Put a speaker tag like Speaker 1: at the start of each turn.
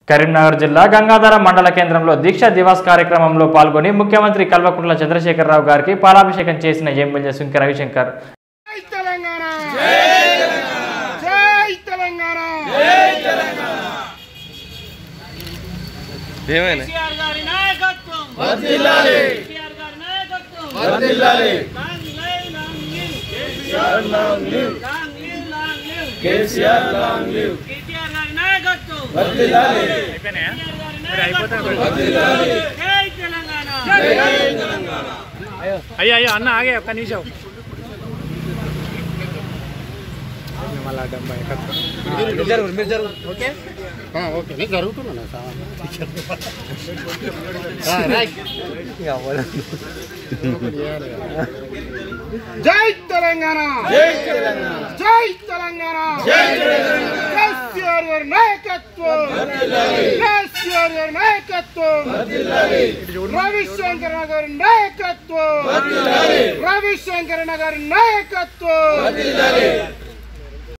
Speaker 1: కరీంనగర్ జిల్లా గంగాధర మండల కేంద్రంలో దీక్షా దివాస్ కార్యక్రమంలో పాల్గొని ముఖ్యమంత్రి కల్వకుంట్ల చంద్రశేఖరరావు గారికి పాలాభిషేకం చేసిన ఎమ్మెల్యే సుంకె రవిశంకర్
Speaker 2: జై తెలంగాణ జై తెలంగాణ
Speaker 3: ఏమైనా
Speaker 4: కేసీఆర్ గారి నాయకత్వం వర్ధిల్లాలి కేసీఆర్ గారి నాయకత్వం వర్ధిల్లాలి long live long live KCR long live long live long live KCR long live KCR గారి నాయకత్వం వర్ధిల్లాలి అయిపోయినాయా మరి అయిపోతాయి వర్ధిల్లాలి జై తెలంగాణ జై తెలంగాణ
Speaker 5: అయ్యో అయ్యో అన్న ఆగే ఒక్క నిమిషం
Speaker 2: ఓకే జరుగుతున్నా జై తెలంగాణ జై తెలంగాణ జై తెలంగాణ జై తెలంగాణ కేసీఆర్ గారి నాయకత్వం కేసీఆర్ గారి నాయకత్వం రవిశంకర్ గారి నాయకత్వం రవిశంకర్ గారి నాయకత్వం